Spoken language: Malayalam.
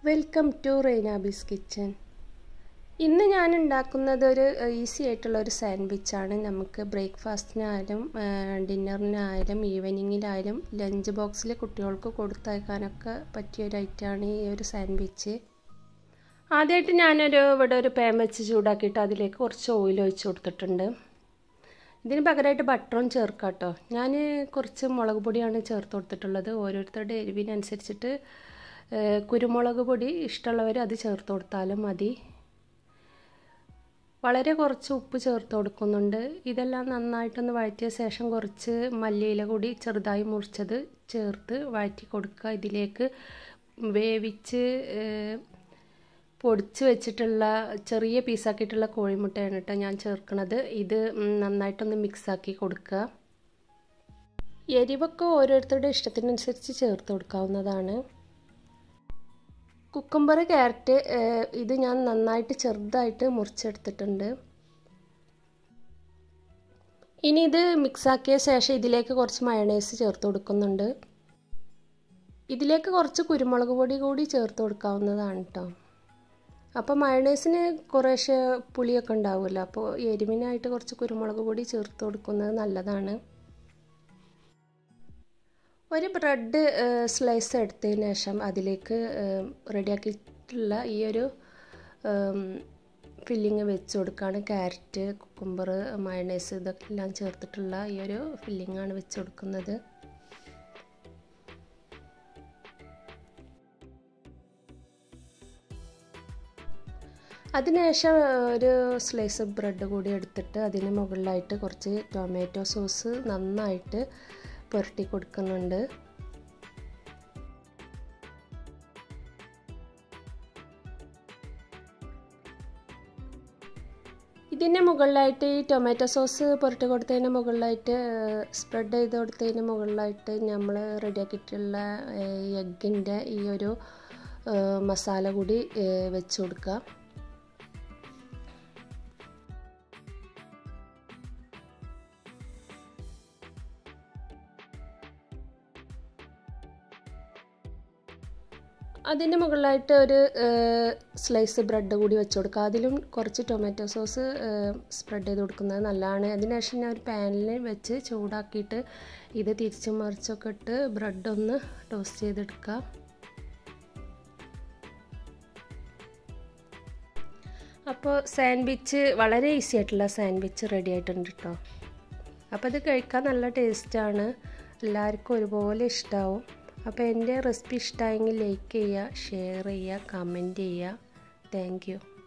വെൽക്കം ടു റെയ്നാബീസ് കിച്ചൻ ഇന്ന് ഞാൻ ഉണ്ടാക്കുന്നത് ഒരു ഈസി ആയിട്ടുള്ള ഒരു സാൻഡ്വിച്ചാണ് നമുക്ക് ബ്രേക്ക്ഫാസ്റ്റിനായാലും ഡിന്നറിനായാലും ഈവനിങ്ങിലായാലും ലഞ്ച് ബോക്സിൽ കുട്ടികൾക്ക് കൊടുത്തയക്കാനൊക്കെ പറ്റിയ ഒരു ഐറ്റമാണ് ഈ ഒരു സാൻഡ്വിച്ച് ആദ്യമായിട്ട് ഞാനൊരു ഇവിടെ ഒരു പാൻ വെച്ച് ചൂടാക്കിയിട്ട് അതിലേക്ക് കുറച്ച് ഓയിൽ ഒഴിച്ച് കൊടുത്തിട്ടുണ്ട് ഇതിന് പകരമായിട്ട് ബട്ടറും ചേർക്കാം കേട്ടോ ഞാൻ കുറച്ച് മുളക് പൊടിയാണ് ചേർത്ത് കൊടുത്തിട്ടുള്ളത് ഓരോരുത്തരുടെ എരിവിനനുസരിച്ചിട്ട് കുരുമുളക് പൊടി ഇഷ്ടമുള്ളവർ അത് ചേർത്ത് കൊടുത്താലും മതി വളരെ കുറച്ച് ഉപ്പ് ചേർത്ത് കൊടുക്കുന്നുണ്ട് ഇതെല്ലാം നന്നായിട്ടൊന്ന് വഴറ്റിയ ശേഷം കുറച്ച് മല്ലിയില കൂടി ചെറുതായി മുറിച്ചത് ചേർത്ത് വഴറ്റി കൊടുക്കുക ഇതിലേക്ക് വേവിച്ച് പൊടിച്ച് വെച്ചിട്ടുള്ള ചെറിയ പീസാക്കിയിട്ടുള്ള കോഴിമുട്ടയാണ് കേട്ടോ ഞാൻ ചേർക്കുന്നത് ഇത് നന്നായിട്ടൊന്ന് മിക്സാക്കി കൊടുക്കുക എരിവൊക്കെ ഓരോരുത്തരുടെ ഇഷ്ടത്തിനനുസരിച്ച് ചേർത്ത് കൊടുക്കാവുന്നതാണ് കുക്കുംബർ ക്യാരറ്റ് ഇത് ഞാൻ നന്നായിട്ട് ചെറുതായിട്ട് മുറിച്ചെടുത്തിട്ടുണ്ട് ഇനി ഇത് മിക്സാക്കിയ ശേഷം ഇതിലേക്ക് കുറച്ച് മയണൈസ് ചേർത്ത് കൊടുക്കുന്നുണ്ട് ഇതിലേക്ക് കുറച്ച് കുരുമുളക് പൊടി കൂടി ചേർത്ത് കൊടുക്കാവുന്നതാണ് കേട്ടോ അപ്പോൾ മയണൈസിന് കുറേശ്ശെ പുളിയൊക്കെ ഉണ്ടാവുമല്ലോ അപ്പോൾ എരിവിനായിട്ട് കുറച്ച് കുരുമുളക് പൊടി ചേർത്ത് കൊടുക്കുന്നത് നല്ലതാണ് ഒരു ബ്രെഡ് സ്ലൈസ് എടുത്തതിന് ശേഷം അതിലേക്ക് റെഡിയാക്കിയിട്ടുള്ള ഈ ഒരു ഫില്ലിങ് വെച്ച് കൊടുക്കുകയാണ് ക്യാരറ്റ് കുക്കുംബർ മയണൈസ് ഇതൊക്കെ എല്ലാം ചേർത്തിട്ടുള്ള ഈ ഒരു ഫില്ലിങ്ങാണ് വെച്ച് കൊടുക്കുന്നത് അതിനുശേഷം ഒരു സ്ലൈസ് ബ്രെഡ് കൂടി എടുത്തിട്ട് അതിന് മുകളിലായിട്ട് കുറച്ച് ടൊമാറ്റോ സോസ് നന്നായിട്ട് പുരട്ടി കൊടുക്കുന്നുണ്ട് ഇതിൻ്റെ മുകളിലായിട്ട് ഈ ടൊമാറ്റോ സോസ് പുരട്ടി കൊടുത്തതിന് മുകളിലായിട്ട് സ്പ്രെഡ് ചെയ്ത് കൊടുത്തതിന് മുകളിലായിട്ട് നമ്മൾ റെഡിയാക്കിയിട്ടുള്ള എഗ്ഗിൻ്റെ ഈ ഒരു മസാല കൂടി വെച്ച് കൊടുക്കുക അതിൻ്റെ മുകളിലായിട്ട് ഒരു സ്ലൈസ് ബ്രെഡ് കൂടി വെച്ച് കൊടുക്കുക അതിലും കുറച്ച് ടൊമാറ്റോ സോസ് സ്പ്രെഡ് ചെയ്ത് കൊടുക്കുന്നത് നല്ലതാണ് അതിനുശേഷം ഞാൻ ഒരു പാനിൽ വെച്ച് ചൂടാക്കിയിട്ട് ഇത് തിരിച്ചും മറിച്ചൊക്കെ ഇട്ട് ബ്രെഡ് ഒന്ന് ടോസ്റ്റ് ചെയ്തെടുക്കുക അപ്പോൾ സാൻഡ്വിച്ച് വളരെ ഈസി ആയിട്ടുള്ള സാൻഡ്വിച്ച് റെഡി ആയിട്ടുണ്ട് കേട്ടോ അപ്പോൾ ഇത് കഴിക്കാൻ നല്ല ടേസ്റ്റാണ് എല്ലാവർക്കും ഒരുപോലെ ഇഷ്ടമാവും അപ്പോൾ എൻ്റെ റെസിപ്പി ഇഷ്ടമായെങ്കിൽ ലൈക്ക് ചെയ്യുക ഷെയർ ചെയ്യുക കമൻറ്റ് ചെയ്യുക താങ്ക്